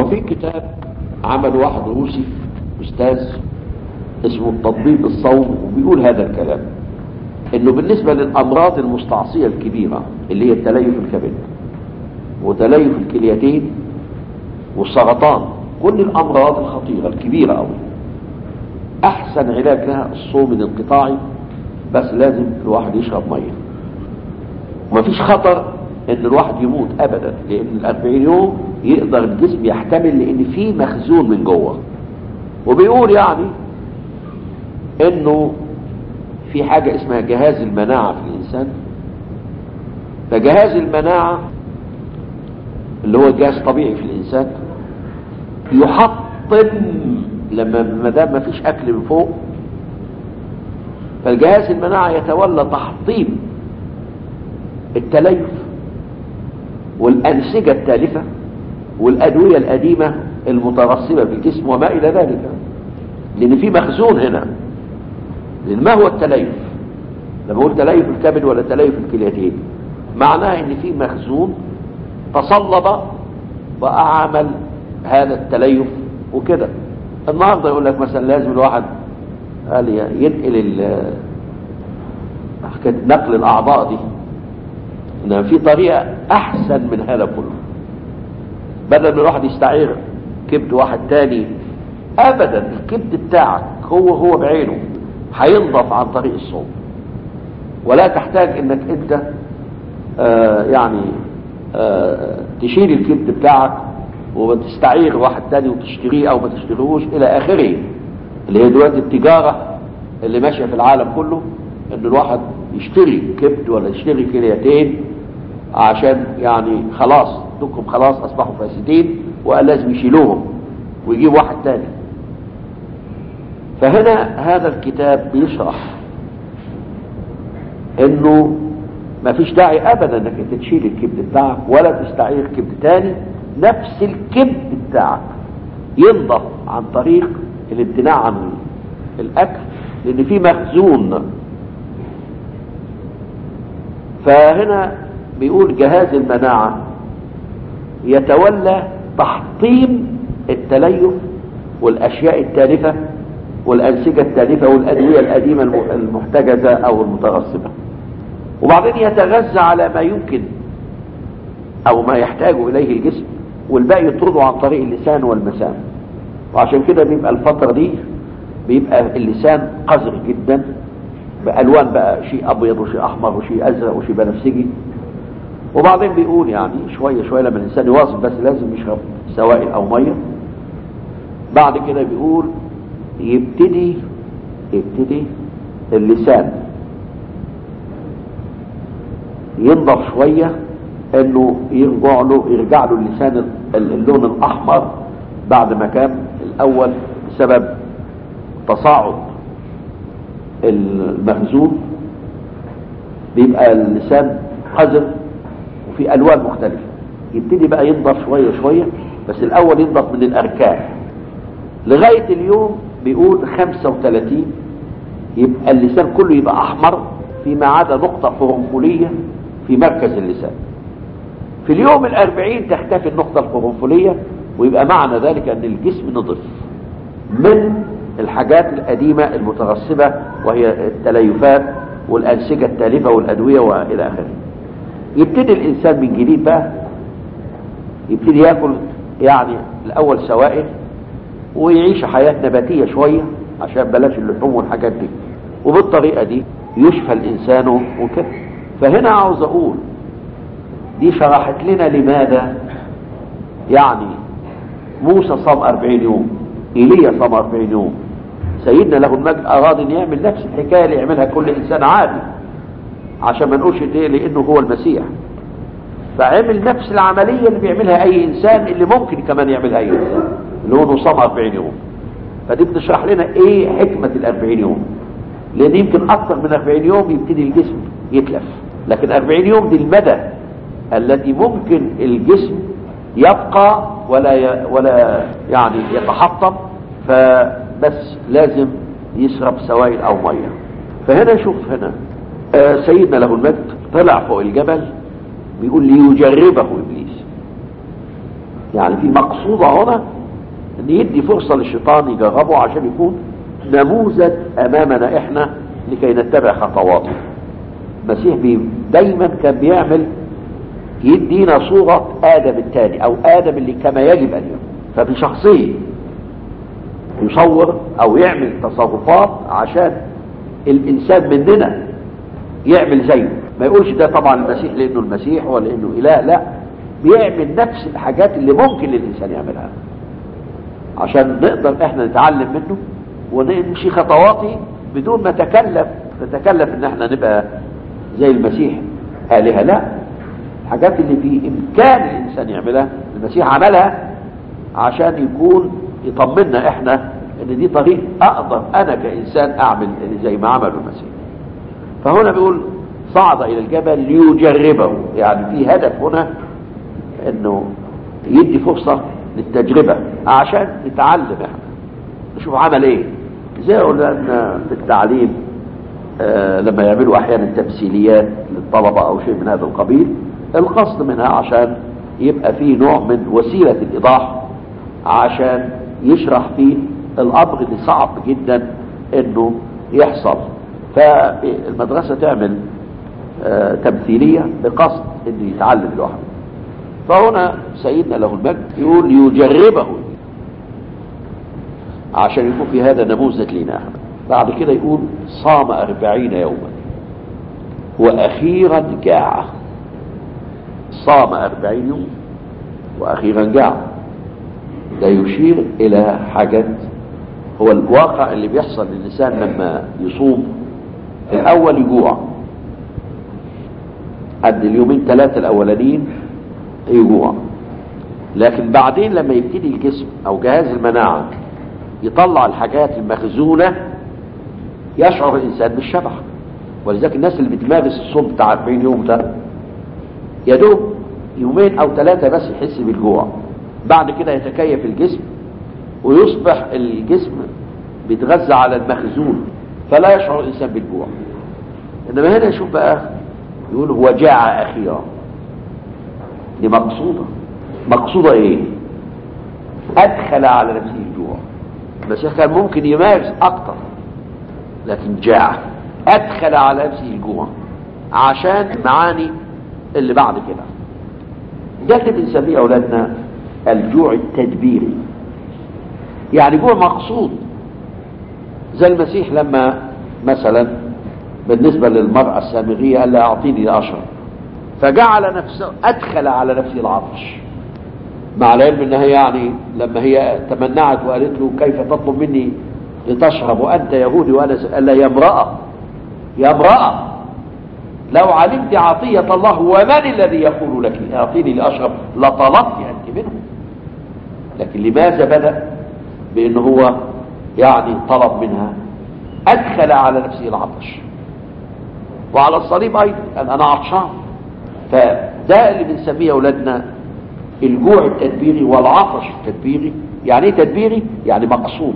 في كتاب عمل واحد روسي استاذ اسمه التطبيق الصوم وبيقول هذا الكلام انه بالنسبة للامراض المستعصية الكبيرة اللي هي التليف الكبد وتليف الكليتين والسرطان كل الامراض الخطيرة الكبيرة قوي احسن علاج لها الصوم الانقطاعي بس لازم الواحد يشرب ميه ومفيش خطر ان الواحد يموت ابدا لان الاربعين يوم يقدر الجسم يحتمل لان في مخزون من جوه وبيقول يعني انه في حاجة اسمها جهاز المناعة في الانسان فجهاز المناعة اللي هو جهاز طبيعي في الانسان يحطم لما ما دام ما فيش اكل من فوق فالجهاز المناعة يتولى تحطيم التليف والأنسجة التالفة والأدوية القديمة المترسبة في الجسم وما إلى ذلك لأن في مخزون هنا لأن ما هو التليف لما أقول تليف الكبد ولا تليف الكليتين معناه ان في مخزون تصلب وأعمل هذا التليف وكده النهارده يقول لك مثلا لازم الواحد قال ينقل حكايه نقل الاعضاء دي ان في طريقه احسن من هذا كله بدل ما الواحد يستعير كبد واحد تاني ابدا الكبد بتاعك هو هو بعينه هينضف عن طريق الصوم ولا تحتاج انك انت آه يعني آه تشيل الكبد بتاعك وتستعير واحد تاني وتشتريه او ما تشتريهوش الى اخره اللي هي دلوقتي التجارة اللي ماشية في العالم كله ان الواحد يشتري كبد ولا يشتري كليتين عشان يعني خلاص دكم خلاص اصبحوا فاسدين وقال لازم يشيلوهم ويجيب واحد تاني فهنا هذا الكتاب بيشرح انه ما فيش داعي ابدا انك انت تشيل الكبد بتاعك ولا تستعير كبد تاني نفس الكبد بتاعك ينضف عن طريق الامتناع عن الاكل لان في مخزون فهنا بيقول جهاز المناعة يتولى تحطيم التليف والاشياء التالفة والانسجة التالفة والادوية القديمة المحتجزة او المترسبة وبعدين يتغذى على ما يمكن او ما يحتاج اليه الجسم والباقي يطرده عن طريق اللسان والمسام وعشان كده بيبقى الفترة دي بيبقى اللسان قذر جدا بألوان بقى شيء أبيض وشيء أحمر وشيء أزرق وشيء بنفسجي وبعدين بيقول يعني شوية شوية لما الإنسان يواظب بس لازم يشرب سوائل أو مية بعد كده بيقول يبتدي يبتدي اللسان ينضف شوية انه يرجع له يرجع له اللسان اللون الاحمر بعد ما كان الاول بسبب تصاعد المخزون بيبقى اللسان قذر وفي الوان مختلفه يبتدي بقى ينضف شويه شويه بس الاول ينضف من الاركان لغايه اليوم بيقول 35 يبقى اللسان كله يبقى احمر فيما عدا نقطه قرنفليه في مركز اللسان في اليوم الأربعين تختفي النقطة القرنفلية ويبقى معنى ذلك أن الجسم نضف من الحاجات القديمة المترسبة وهي التليفات والأنسجة التالفة والأدوية وإلى آخره يبتدي الإنسان من جديد بقى يبتدي يأكل يعني الأول سوائل ويعيش حياة نباتية شوية عشان بلاش اللحوم والحاجات دي وبالطريقة دي يشفى الإنسان وكده فهنا عاوز أقول دي شرحت لنا لماذا يعني موسى صام أربعين يوم إيليا صام أربعين يوم سيدنا له المجد أراد أن يعمل نفس الحكاية اللي يعملها كل إنسان عادي عشان ما نقولش ليه لأنه هو المسيح فعمل نفس العملية اللي بيعملها أي إنسان اللي ممكن كمان يعملها أي إنسان اللي هو صام أربعين يوم فدي بتشرح لنا إيه حكمة الأربعين يوم لأن يمكن أكثر من أربعين يوم يبتدي الجسم يتلف لكن أربعين يوم دي المدى التي ممكن الجسم يبقى ولا ي... ولا يعني يتحطم فبس لازم يشرب سوائل او ميه فهنا شوف هنا آه سيدنا له المجد طلع فوق الجبل بيقول ليجربه ابليس يعني في مقصودة هنا ان يدي فرصة للشيطان يجربه عشان يكون نموذج امامنا احنا لكي نتبع خطواته المسيح بي دايما كان بيعمل يدينا صورة آدم الثاني أو آدم اللي كما يجب أن يكون ففي شخصية يصور أو يعمل تصرفات عشان الإنسان مننا يعمل زيه ما يقولش ده طبعا المسيح لأنه المسيح ولا إنه إله لا بيعمل نفس الحاجات اللي ممكن للإنسان يعملها عشان نقدر احنا نتعلم منه ونمشي خطواته بدون ما نتكلف نتكلف ان احنا نبقى زي المسيح آلهة لا الحاجات اللي في إمكان الإنسان يعملها المسيح عملها عشان يكون يطمنا إحنا إن دي طريق أقدر أنا كإنسان أعمل زي ما عمل المسيح فهنا بيقول صعد إلى الجبل ليجربه يعني في هدف هنا إنه يدي فرصة للتجربة عشان نتعلم إحنا نشوف عمل إيه زي قلنا في التعليم آه لما يعملوا أحيانا تمثيليات للطلبة أو شيء من هذا القبيل القصد منها عشان يبقى فيه نوع من وسيلة الإيضاح عشان يشرح فيه الأمر اللي صعب جدا إنه يحصل فالمدرسة تعمل آه تمثيلية بقصد إنه يتعلم لوحده فهنا سيدنا له المجد يقول يجربه عشان يكون في هذا نموذج لنا احنا بعد كده يقول صام أربعين يوما وأخيرا جاع صام أربعين يوم وأخيرا جاع ده يشير إلى حاجات هو الواقع اللي بيحصل للإنسان لما يصوم الأول يجوع قد اليومين ثلاثة الأولانيين يجوع لكن بعدين لما يبتدي الجسم أو جهاز المناعة يطلع الحاجات المخزونة يشعر الإنسان بالشبع ولذلك الناس اللي بتمارس الصوم بتاع 40 يوم ده يا دوب يومين او ثلاثة بس يحس بالجوع بعد كده يتكيف الجسم ويصبح الجسم بيتغذى على المخزون فلا يشعر الانسان بالجوع انما هنا شوف بقى يقول هو جاع اخيرا دي مقصودة مقصودة ايه ادخل على نفسه الجوع المسيح كان ممكن يمارس اكتر لكن جاع ادخل على نفسه الجوع عشان المعاني اللي بعد كده ده اللي بنسميه اولادنا الجوع التدبيري يعني جوع مقصود زي المسيح لما مثلا بالنسبة للمرأة السامرية قال لها اعطيني اشرب فجعل نفسه ادخل على نفسه العطش مع العلم انها يعني لما هي تمنعت وقالت له كيف تطلب مني لتشرب وانت يهودي وانا قال لها يا امرأة يا امرأة لو علمت عطية الله ومن الذي يقول لك اعطيني لاشرب لطلبت انت منه لكن لماذا بدأ بانه هو يعني طلب منها ادخل على نفسه العطش وعلى الصليب ايضا قال انا عطشان فده اللي بنسميه اولادنا الجوع التدبيري والعطش التدبيري يعني ايه تدبيري يعني مقصود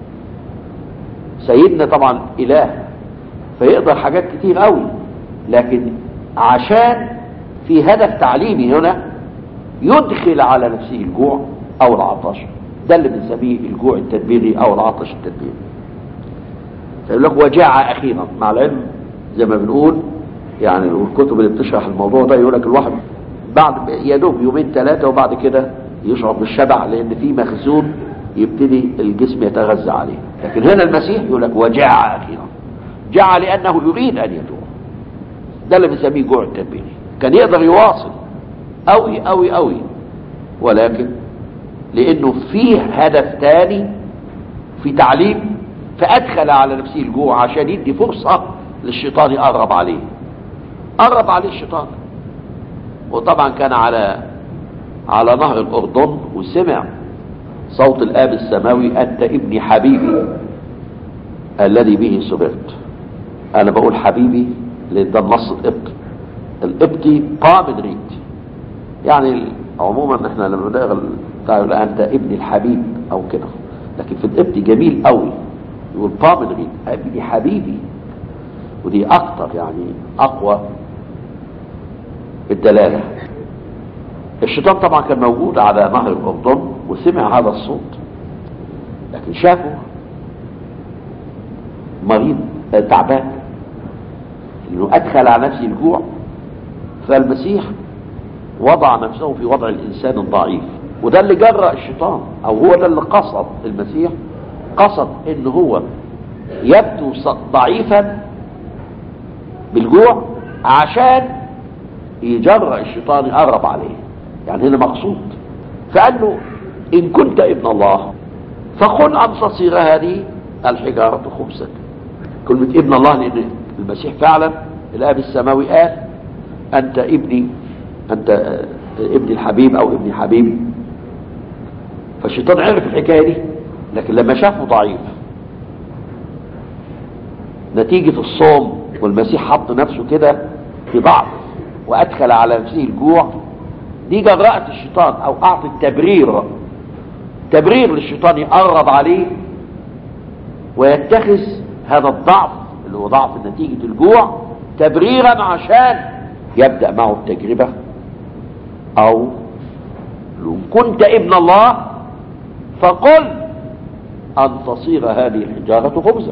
سيدنا طبعا اله فيقدر حاجات كتير قوي لكن عشان في هدف تعليمي هنا يدخل على نفسه الجوع او العطش ده اللي بنسميه الجوع التدبيري او العطش التدبيري فيقول لك وجاع اخيرا مع العلم زي ما بنقول يعني الكتب اللي بتشرح الموضوع ده يقول لك الواحد بعد يا دوب يومين ثلاثه وبعد كده يشعر بالشبع لان في مخزون يبتدي الجسم يتغذى عليه لكن هنا المسيح يقول لك وجاع اخيرا جاع لانه يريد ان يجوع ده اللي بنسميه جوع التدبيري كان يقدر يواصل قوي قوي قوي ولكن لانه فيه هدف تاني في تعليم فادخل على نفسه الجوع عشان يدي فرصة للشيطان يقرب عليه قرب عليه الشيطان وطبعا كان على على نهر الاردن وسمع صوت الاب السماوي انت ابني حبيبي الذي به سررت انا بقول حبيبي لان ده النص القبطي القبطي قام ريد يعني عموما احنا لما نقرا بتاع يقول انت ابني الحبيب او كده لكن في القبطي جميل قوي يقول قام ريد ابني حبيبي ودي اكتر يعني اقوى الدلاله الشيطان طبعا كان موجود على نهر الأردن وسمع هذا الصوت لكن شافه مريض آه، تعبان انه ادخل على نفسه الجوع فالمسيح وضع نفسه في وضع الانسان الضعيف وده اللي جرأ الشيطان او هو ده اللي قصد المسيح قصد ان هو يبدو ص- ضعيفا بالجوع عشان يجرأ الشيطان يقرب عليه يعني هنا مقصود فقال له ان كنت ابن الله فقل ان تصير هذه الحجارة خبزا كلمة ابن الله لان المسيح فعلا الاب السماوي قال انت ابني انت آه، ابني الحبيب او ابني حبيبي فالشيطان عرف الحكاية دي لكن لما شافه ضعيف نتيجة الصوم والمسيح حط نفسه كده في ضعف وادخل على نفسه الجوع دي جرأت الشيطان او اعطت تبرير تبرير للشيطان يقرب عليه ويتخذ هذا الضعف اللي هو ضعف نتيجة الجوع تبريرا عشان يبدأ معه التجربة او لو كنت ابن الله فقل ان تصير هذه الحجارة خبزا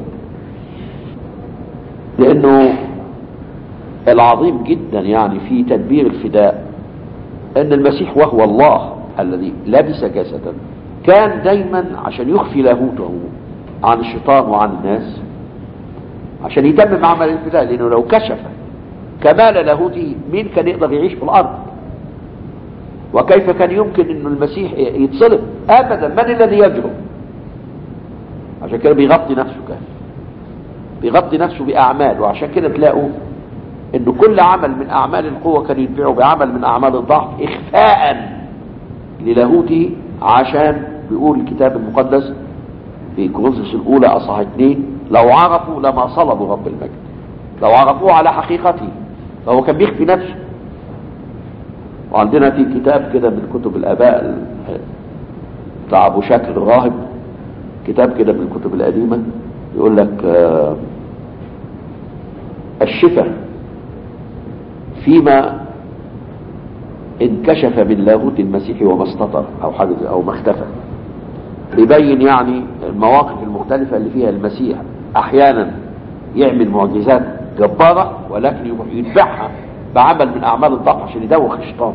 لانه العظيم جدا يعني في تدبير الفداء ان المسيح وهو الله الذي لبس جسدا كان دايما عشان يخفي لاهوته عن الشيطان وعن الناس عشان يتمم عمل الفداء لانه لو كشف كمال لاهوته مين كان يقدر يعيش في الارض وكيف كان يمكن انه المسيح يتصلب ابدا من الذي يجرؤ عشان كده بيغطي نفسه كان بيغطي نفسه باعمال وعشان كده تلاقوا انه كل عمل من اعمال القوه كان يتبعه بعمل من اعمال الضعف اخفاء للاهوته عشان بيقول الكتاب المقدس في كورنثوس الاولى اصحاح اثنين لو عرفوا لما صلبوا رب المجد لو عرفوه على حقيقته فهو كان بيخفي نفسه وعندنا في كتاب كده من كتب الاباء ال- بتاع ابو شاكر الراهب كتاب كده من الكتب القديمه يقول لك آه، الشفاء فيما انكشف من لاهوت المسيح وما استطر او حاجه زي- او ما اختفى بيبين يعني المواقف المختلفه اللي فيها المسيح احيانا يعمل معجزات جباره ولكن يروح يتبعها بعمل من اعمال الضعف عشان يدوخ الشيطان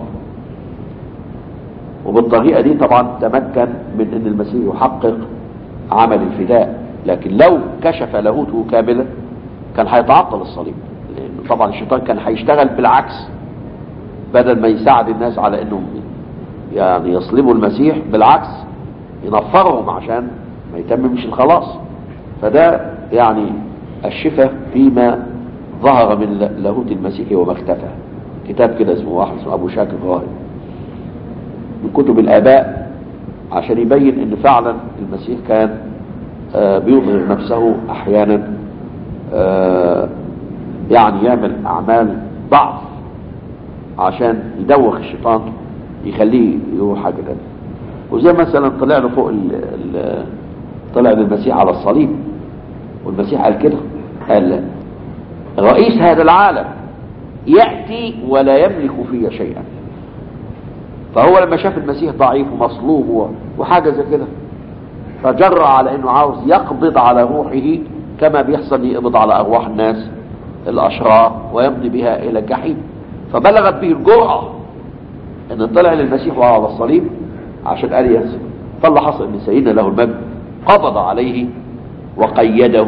وبالطريقه دي طبعا تمكن من ان المسيح يحقق عمل الفداء لكن لو كشف لاهوته كاملا كان هيتعطل الصليب لانه طبعا الشيطان كان هيشتغل بالعكس بدل ما يساعد الناس على انهم يعني يصلبوا المسيح بالعكس ينفرهم عشان ما يتممش الخلاص فده يعني الشفاء فيما ظهر من لاهوت المسيح وما اختفى كتاب كده اسمه واحد اسمه ابو شاكر الراهب من كتب الاباء عشان يبين ان فعلا المسيح كان آه، بيظهر نفسه احيانا آه، يعني يعمل اعمال ضعف عشان يدوخ الشيطان يخليه يروح حاجه تانية وزي مثلا طلع له فوق ال ال طلع للمسيح على الصليب والمسيح قال كده قال رئيس هذا العالم ياتي ولا يملك في شيئا فهو لما شاف المسيح ضعيف ومصلوب و- وحاجه زي كده فجرأ على انه عاوز يقبض على روحه كما بيحصل يقبض على ارواح الناس الاشرار ويمضي بها الى الجحيم فبلغت به الجرأة ان طلع للمسيح وهو على الصليب عشان قال ينسى فاللي حصل ان سيدنا له المجد قبض عليه وقيده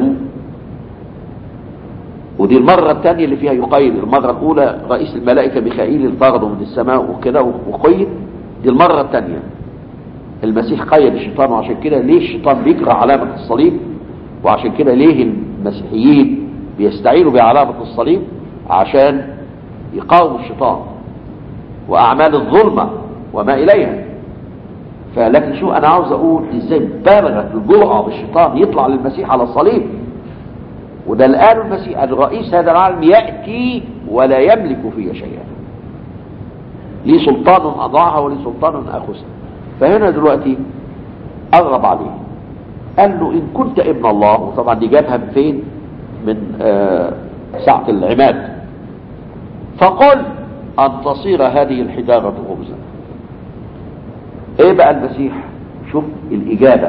ودي المرة الثانية اللي فيها يقيد المرة الأولى رئيس الملائكة ميخائيل طرده من السماء وكده وقيد دي المرة الثانية المسيح قيد الشيطان وعشان كده ليه الشيطان بيكره علامة الصليب وعشان كده ليه المسيحيين بيستعينوا بعلامة الصليب عشان يقاوموا الشيطان وأعمال الظلمة وما إليها فلكن شو أنا عاوز أقول إزاي بالغت الجرأة بالشيطان يطلع للمسيح على الصليب وده الآن المسيح الرئيس هذا العالم يأتي ولا يملك فيه شيئا ليه سلطان أضاعها وليه سلطان أخذها فهنا دلوقتي أغرب عليه قال له إن كنت ابن الله وطبعا دي جابها من فين من آه ساعة العماد فقل أن تصير هذه الحجارة خبزا ايه بقى المسيح شوف الاجابة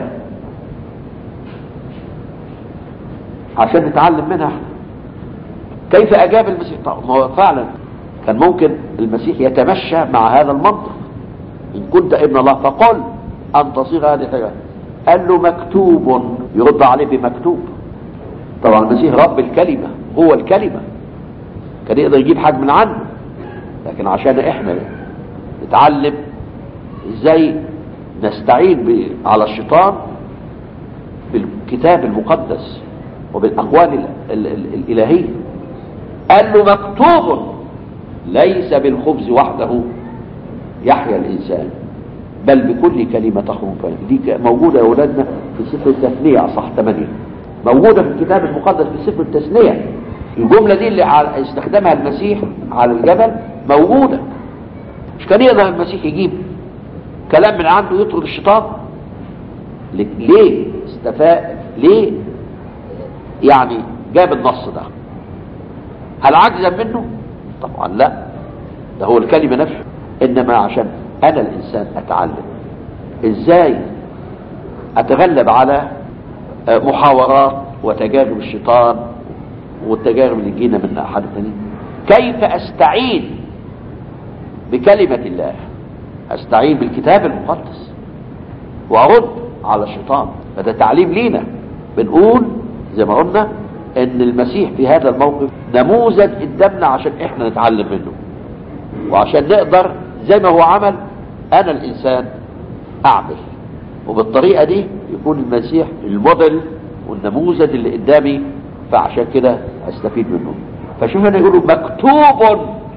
عشان نتعلم منها كيف اجاب المسيح طب ما هو فعلا كان ممكن المسيح يتمشى مع هذا المنطق ان كنت ابن الله فقل ان تصيغ هذه الحاجة قال له مكتوب يرد عليه بمكتوب طبعا المسيح رب الكلمة هو الكلمة كان يقدر يجيب حاجة من عنه لكن عشان احنا نتعلم ازاي نستعين ب- على الشيطان بالكتاب المقدس وبالاقوال ال- ال- ال- الالهيه قال له مكتوب ليس بالخبز وحده يحيا الانسان بل بكل كلمه تخرج من دي ك- موجوده يا اولادنا في سفر التثنيه اصح 8 موجوده في الكتاب المقدس في سفر التثنيه الجمله دي اللي ع- استخدمها المسيح على الجبل موجوده مش كان يقدر المسيح يجيب كلام من عنده يطرد الشيطان ل- ليه استفاء ليه يعني جاب النص ده هل عجزا منه طبعا لا ده هو الكلمة نفسه انما عشان انا الانسان اتعلم ازاي اتغلب على آه، محاورات وتجارب الشيطان والتجارب اللي جينا من احد التانيين كيف استعين بكلمة الله استعين بالكتاب المقدس وارد على الشيطان فده تعليم لينا بنقول زي ما قلنا ان المسيح في هذا الموقف نموذج قدامنا عشان احنا نتعلم منه وعشان نقدر زي ما هو عمل انا الانسان اعمل وبالطريقة دي يكون المسيح الموديل والنموذج اللي قدامي فعشان كده استفيد منه فشوف هنا يقولوا مكتوب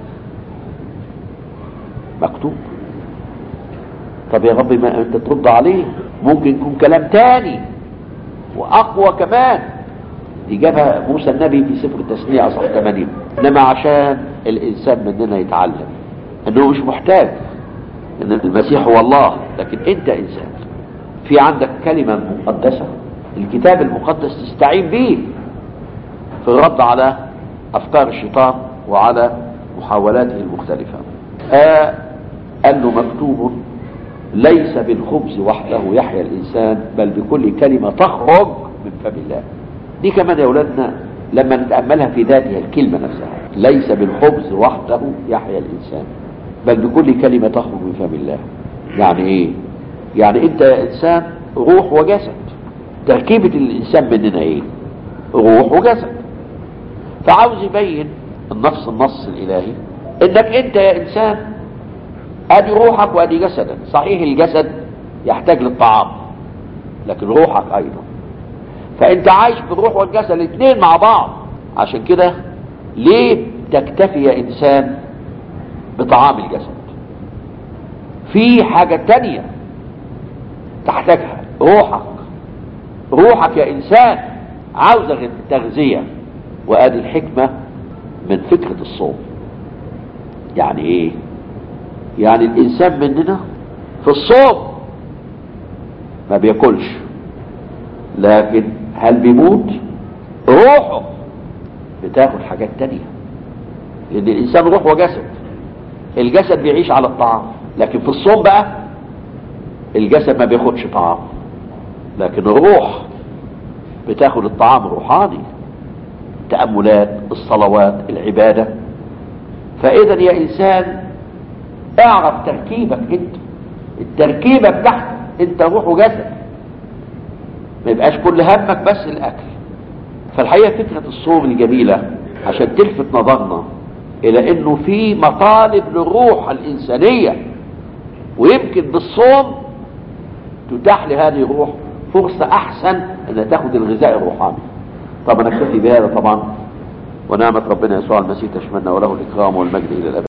مكتوب طب يا رب ما انت ترد عليه ممكن يكون كلام تاني واقوى كمان دي جابها موسى النبي في سفر التثنية اصح 80 انما عشان الانسان مننا يتعلم انه مش محتاج ان المسيح هو الله لكن انت انسان في عندك كلمة مقدسة الكتاب المقدس تستعين به في الرد على افكار الشيطان وعلى محاولاته المختلفة آه قال له مكتوب ليس بالخبز وحده يحيا الإنسان بل بكل كلمة تخرج من فم الله دي كمان يا أولادنا لما نتأملها في ذاتها الكلمة نفسها ليس بالخبز وحده يحيا الإنسان بل بكل كلمة تخرج من فم الله يعني إيه يعني أنت يا إنسان روح وجسد تركيبة الإنسان مننا إيه روح وجسد فعاوز يبين النص النص الإلهي إنك أنت يا إنسان ادي روحك وادي جسدك صحيح الجسد يحتاج للطعام لكن روحك ايضا فانت عايش بالروح والجسد الاثنين مع بعض عشان كده ليه تكتفي يا انسان بطعام الجسد في حاجة تانية تحتاجها روحك روحك يا انسان عاوزة تغذية وادي الحكمة من فكرة الصوم يعني ايه يعني الانسان مننا في الصوم ما بياكلش لكن هل بيموت روحه بتاخد حاجات تانية لان الانسان روح وجسد الجسد بيعيش على الطعام لكن في الصوم بقى الجسد ما بياخدش طعام لكن الروح بتاخد الطعام الروحاني التأملات الصلوات العبادة فإذا يا إنسان اعرف تركيبك انت التركيبة بتاعتك انت روح وجسد ما يبقاش كل همك بس الاكل فالحقيقة فكرة الصوم الجميلة عشان تلفت نظرنا الى انه في مطالب للروح الانسانية ويمكن بالصوم تتاح لهذه الروح فرصة احسن انها تاخد الغذاء الروحاني طبعا نكتفي بهذا طبعا ونعمة ربنا يسوع المسيح تشملنا وله الاكرام والمجد الى الابد